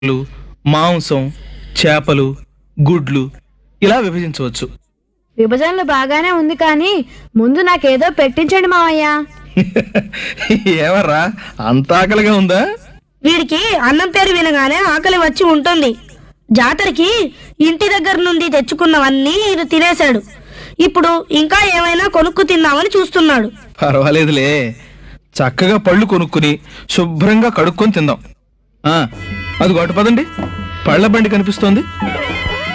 కూరలు మాంసం చేపలు గుడ్లు ఇలా విభజించవచ్చు విభజనలు బాగానే ఉంది కానీ ముందు నాకేదో పెట్టించండి మావయ్య ఏమర్రా అంత ఆకలిగా ఉందా వీడికి అన్నం పేరు వినగానే ఆకలి వచ్చి ఉంటుంది జాతరకి ఇంటి దగ్గర నుండి తెచ్చుకున్నవన్నీ ఈయన తినేశాడు ఇప్పుడు ఇంకా ఏమైనా కొనుక్కు తిందామని చూస్తున్నాడు పర్వాలేదులే చక్కగా పళ్ళు కొనుక్కుని శుభ్రంగా కడుక్కొని తిందాం ఆ, అది గొట్ట పదండి పళ్ళ బండి కనిపిస్తోంది